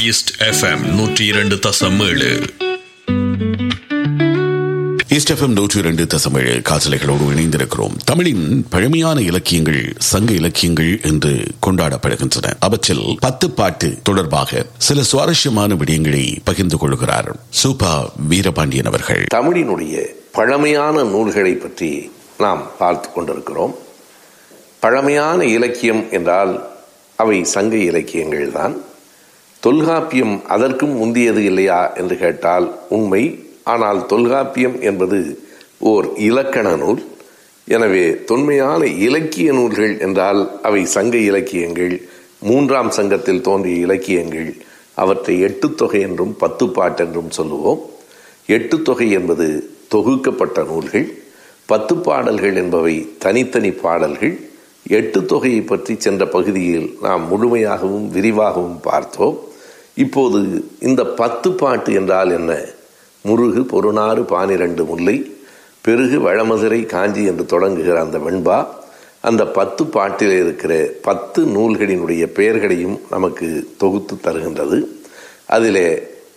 east FM நூற்றி இரண்டு தசம் ஏழு ஈஸ்ட் எஃப்எம் நூற்றி இரண்டு தசமேழு காசலைகளோடு இணைந்திருக்கிறோம் தமிழின் பழமையான இலக்கியங்கள் சங்க இலக்கியங்கள் என்று கொண்டாடப்படுகின்றன அவற்றில் பத்து பாட்டு தொடர்பாக சில சுவாரஸ்யமான விடயங்களை பகிர்ந்து கொள்கிறார் சூபா வீரபாண்டியன் அவர்கள் தமிழினுடைய பழமையான நூல்களை பற்றி நாம் பார்த்து கொண்டிருக்கிறோம் பழமையான இலக்கியம் என்றால் அவை சங்க இலக்கியங்கள் தான் தொல்காப்பியம் அதற்கும் முந்தியது இல்லையா என்று கேட்டால் உண்மை ஆனால் தொல்காப்பியம் என்பது ஓர் இலக்கண நூல் எனவே தொன்மையான இலக்கிய நூல்கள் என்றால் அவை சங்க இலக்கியங்கள் மூன்றாம் சங்கத்தில் தோன்றிய இலக்கியங்கள் அவற்றை எட்டு தொகை என்றும் பத்து பாட்டென்றும் சொல்லுவோம் எட்டு தொகை என்பது தொகுக்கப்பட்ட நூல்கள் பத்து பாடல்கள் என்பவை தனித்தனி பாடல்கள் எட்டு தொகையை பற்றி சென்ற பகுதியில் நாம் முழுமையாகவும் விரிவாகவும் பார்த்தோம் இப்போது இந்த பத்து பாட்டு என்றால் என்ன முருகு பொருநாறு பானிரண்டு முல்லை பெருகு வளமதுரை காஞ்சி என்று தொடங்குகிற அந்த வெண்பா அந்த பத்து பாட்டில் இருக்கிற பத்து நூல்களினுடைய பெயர்களையும் நமக்கு தொகுத்து தருகின்றது அதிலே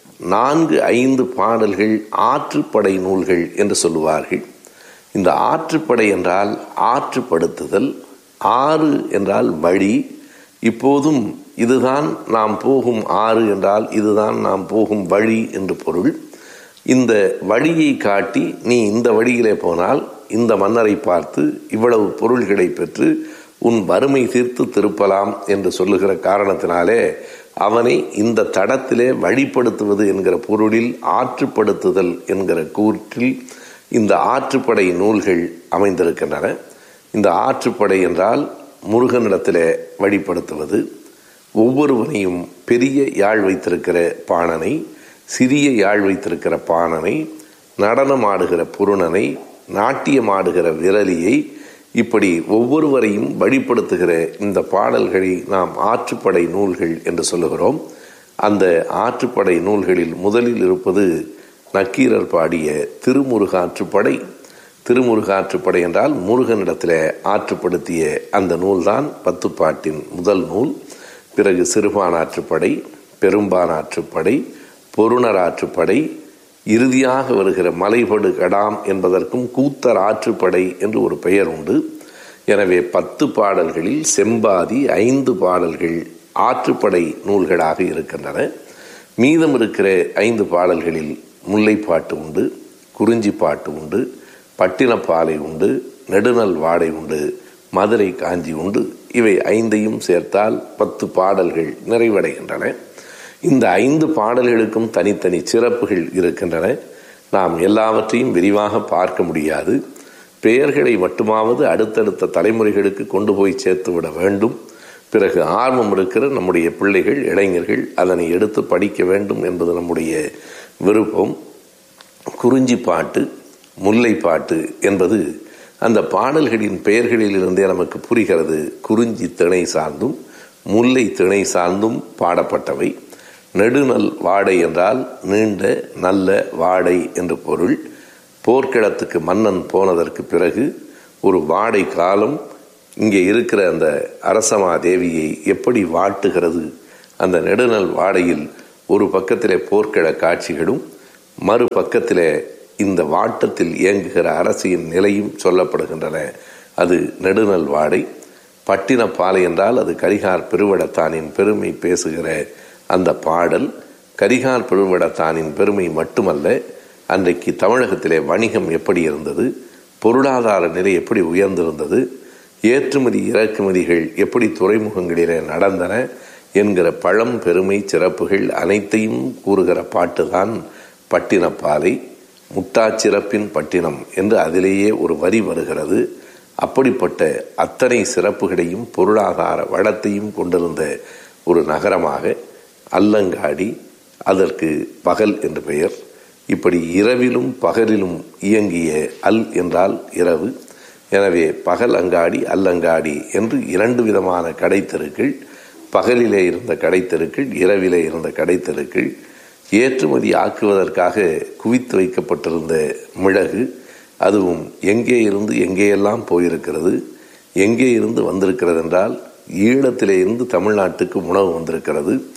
நான்கு ஐந்து பாடல்கள் ஆற்றுப்படை நூல்கள் என்று சொல்லுவார்கள் இந்த ஆற்றுப்படை என்றால் ஆற்றுப்படுத்துதல் ஆறு என்றால் வழி இப்போதும் இதுதான் நாம் போகும் ஆறு என்றால் இதுதான் நாம் போகும் வழி என்று பொருள் இந்த வழியை காட்டி நீ இந்த வழியிலே போனால் இந்த மன்னரை பார்த்து இவ்வளவு பொருள்களை பெற்று உன் வறுமை தீர்த்து திருப்பலாம் என்று சொல்லுகிற காரணத்தினாலே அவனை இந்த தடத்திலே வழிப்படுத்துவது என்கிற பொருளில் ஆற்றுப்படுத்துதல் என்கிற கூற்றில் இந்த ஆற்றுப்படை நூல்கள் அமைந்திருக்கின்றன இந்த ஆற்றுப்படை என்றால் முருகனிடத்திலே வழிப்படுத்துவது ஒவ்வொருவனையும் பெரிய யாழ் வைத்திருக்கிற பாணனை சிறிய யாழ் வைத்திருக்கிற பாணனை நடனம் ஆடுகிற புருணனை நாட்டியம் ஆடுகிற விரலியை இப்படி ஒவ்வொருவரையும் வழிப்படுத்துகிற இந்த பாடல்களை நாம் ஆற்றுப்படை நூல்கள் என்று சொல்லுகிறோம் அந்த ஆற்றுப்படை நூல்களில் முதலில் இருப்பது நக்கீரர் பாடிய திருமுருகாற்றுப்படை திருமுருகாற்றுப்படை என்றால் முருகனிடத்தில் ஆற்றுப்படுத்திய அந்த நூல்தான் பத்து பாட்டின் முதல் நூல் பிறகு சிறுபானாற்றுப்படை பெரும்பானாற்றுப்படை பொருணர் ஆற்றுப்படை இறுதியாக வருகிற மலைபடு கடாம் என்பதற்கும் கூத்தர் ஆற்றுப்படை என்று ஒரு பெயர் உண்டு எனவே பத்து பாடல்களில் செம்பாதி ஐந்து பாடல்கள் ஆற்றுப்படை நூல்களாக இருக்கின்றன மீதம் இருக்கிற ஐந்து பாடல்களில் முல்லைப்பாட்டு உண்டு குறிஞ்சி பாட்டு உண்டு பட்டினப்பாலை உண்டு நெடுநல் வாடை உண்டு மதுரை காஞ்சி உண்டு இவை ஐந்தையும் சேர்த்தால் பத்து பாடல்கள் நிறைவடைகின்றன இந்த ஐந்து பாடல்களுக்கும் தனித்தனி சிறப்புகள் இருக்கின்றன நாம் எல்லாவற்றையும் விரிவாக பார்க்க முடியாது பெயர்களை மட்டுமாவது அடுத்தடுத்த தலைமுறைகளுக்கு கொண்டு போய் சேர்த்து விட வேண்டும் பிறகு ஆர்வம் இருக்கிற நம்முடைய பிள்ளைகள் இளைஞர்கள் அதனை எடுத்து படிக்க வேண்டும் என்பது நம்முடைய விருப்பம் குறிஞ்சி பாட்டு முல்லை பாட்டு என்பது அந்த பாடல்களின் பெயர்களிலிருந்தே நமக்கு புரிகிறது குறிஞ்சி திணை சார்ந்தும் முல்லை திணை சார்ந்தும் பாடப்பட்டவை நெடுநல் வாடை என்றால் நீண்ட நல்ல வாடை என்று பொருள் போர்க்களத்துக்கு மன்னன் போனதற்கு பிறகு ஒரு வாடை காலம் இங்கே இருக்கிற அந்த அரசமா தேவியை எப்படி வாட்டுகிறது அந்த நெடுநல் வாடையில் ஒரு பக்கத்திலே போர்க்கள காட்சிகளும் மறு பக்கத்திலே இந்த வாட்டத்தில் இயங்குகிற அரசியின் நிலையும் சொல்லப்படுகின்றன அது நெடுநல் வாடை பட்டினப்பாலை என்றால் அது கரிகார் பெருவடத்தானின் பெருமை பேசுகிற அந்த பாடல் கரிகார் பெருவடத்தானின் பெருமை மட்டுமல்ல அன்றைக்கு தமிழகத்திலே வணிகம் எப்படி இருந்தது பொருளாதார நிலை எப்படி உயர்ந்திருந்தது ஏற்றுமதி இறக்குமதிகள் எப்படி துறைமுகங்களிலே நடந்தன என்கிற பழம் பெருமை சிறப்புகள் அனைத்தையும் கூறுகிற பாட்டுதான் பட்டினப்பாலை முட்டாச்சிறப்பின் பட்டினம் என்று அதிலேயே ஒரு வரி வருகிறது அப்படிப்பட்ட அத்தனை சிறப்புகளையும் பொருளாதார வளத்தையும் கொண்டிருந்த ஒரு நகரமாக அல்லங்காடி அதற்கு பகல் என்று பெயர் இப்படி இரவிலும் பகலிலும் இயங்கிய அல் என்றால் இரவு எனவே பகல் அங்காடி அல்லங்காடி என்று இரண்டு விதமான கடைத்தெருக்கள் பகலிலே இருந்த கடைத்தெருக்கள் இரவிலே இருந்த கடைத்தெருக்கள் ஏற்றுமதி ஆக்குவதற்காக குவித்து வைக்கப்பட்டிருந்த மிளகு அதுவும் எங்கே இருந்து எங்கேயெல்லாம் போயிருக்கிறது எங்கே இருந்து வந்திருக்கிறது என்றால் ஈழத்திலே இருந்து தமிழ்நாட்டுக்கு உணவு வந்திருக்கிறது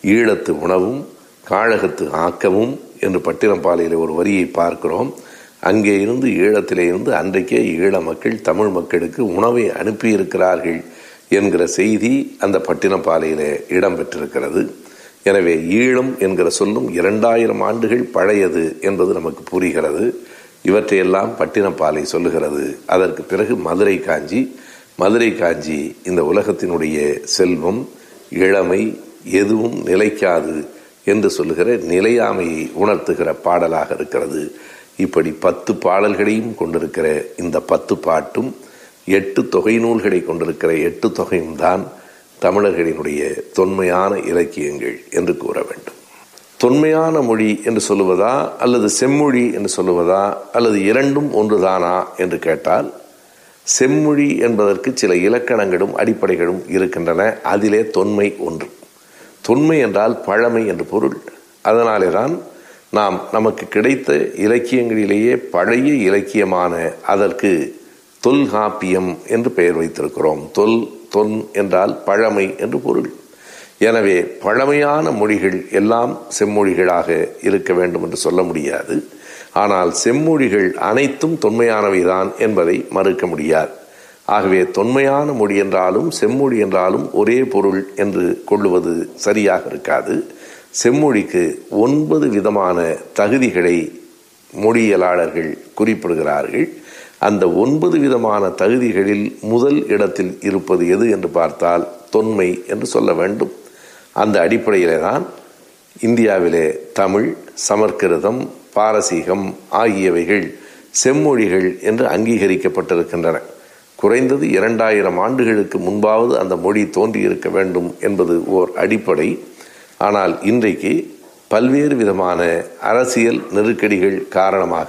ஈழத்து உணவும் காழகத்து ஆக்கமும் என்று பட்டினப்பாலையில் ஒரு வரியை பார்க்கிறோம் அங்கே இருந்து ஈழத்திலே இருந்து அன்றைக்கே ஈழ மக்கள் தமிழ் மக்களுக்கு உணவை அனுப்பியிருக்கிறார்கள் என்கிற செய்தி அந்த பட்டினப்பாலையிலே இடம்பெற்றிருக்கிறது எனவே ஈழம் என்கிற சொல்லும் இரண்டாயிரம் ஆண்டுகள் பழையது என்பது நமக்கு புரிகிறது இவற்றையெல்லாம் பட்டினப்பாலை சொல்லுகிறது அதற்கு பிறகு மதுரை காஞ்சி மதுரை காஞ்சி இந்த உலகத்தினுடைய செல்வம் இளமை எதுவும் நிலைக்காது என்று சொல்லுகிற நிலையாமையை உணர்த்துகிற பாடலாக இருக்கிறது இப்படி பத்து பாடல்களையும் கொண்டிருக்கிற இந்த பத்து பாட்டும் எட்டு தொகை நூல்களை கொண்டிருக்கிற எட்டு தொகையும் தான் தமிழர்களினுடைய தொன்மையான இலக்கியங்கள் என்று கூற வேண்டும் தொன்மையான மொழி என்று சொல்லுவதா அல்லது செம்மொழி என்று சொல்லுவதா அல்லது இரண்டும் ஒன்றுதானா என்று கேட்டால் செம்மொழி என்பதற்கு சில இலக்கணங்களும் அடிப்படைகளும் இருக்கின்றன அதிலே தொன்மை ஒன்று தொன்மை என்றால் பழமை என்று பொருள் அதனாலே தான் நாம் நமக்கு கிடைத்த இலக்கியங்களிலேயே பழைய இலக்கியமான அதற்கு தொல்காப்பியம் என்று பெயர் வைத்திருக்கிறோம் தொல் தொன் என்றால் பழமை என்று பொருள் எனவே பழமையான மொழிகள் எல்லாம் செம்மொழிகளாக இருக்க வேண்டும் என்று சொல்ல முடியாது ஆனால் செம்மொழிகள் அனைத்தும் தொன்மையானவைதான் என்பதை மறுக்க முடியாது ஆகவே தொன்மையான மொழி என்றாலும் செம்மொழி என்றாலும் ஒரே பொருள் என்று கொள்ளுவது சரியாக இருக்காது செம்மொழிக்கு ஒன்பது விதமான தகுதிகளை மொழியியலாளர்கள் குறிப்பிடுகிறார்கள் அந்த ஒன்பது விதமான தகுதிகளில் முதல் இடத்தில் இருப்பது எது என்று பார்த்தால் தொன்மை என்று சொல்ல வேண்டும் அந்த அடிப்படையிலே தான் இந்தியாவிலே தமிழ் சமஸ்கிருதம் பாரசீகம் ஆகியவைகள் செம்மொழிகள் என்று அங்கீகரிக்கப்பட்டிருக்கின்றன குறைந்தது இரண்டாயிரம் ஆண்டுகளுக்கு முன்பாவது அந்த மொழி தோன்றியிருக்க வேண்டும் என்பது ஓர் அடிப்படை ஆனால் இன்றைக்கு பல்வேறு விதமான அரசியல் நெருக்கடிகள் காரணமாக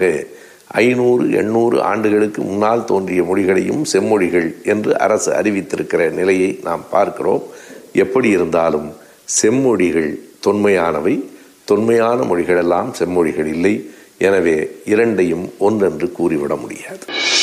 ஐநூறு எண்ணூறு ஆண்டுகளுக்கு முன்னால் தோன்றிய மொழிகளையும் செம்மொழிகள் என்று அரசு அறிவித்திருக்கிற நிலையை நாம் பார்க்கிறோம் எப்படி இருந்தாலும் செம்மொழிகள் தொன்மையானவை தொன்மையான மொழிகளெல்லாம் செம்மொழிகள் இல்லை எனவே இரண்டையும் ஒன்றென்று கூறிவிட முடியாது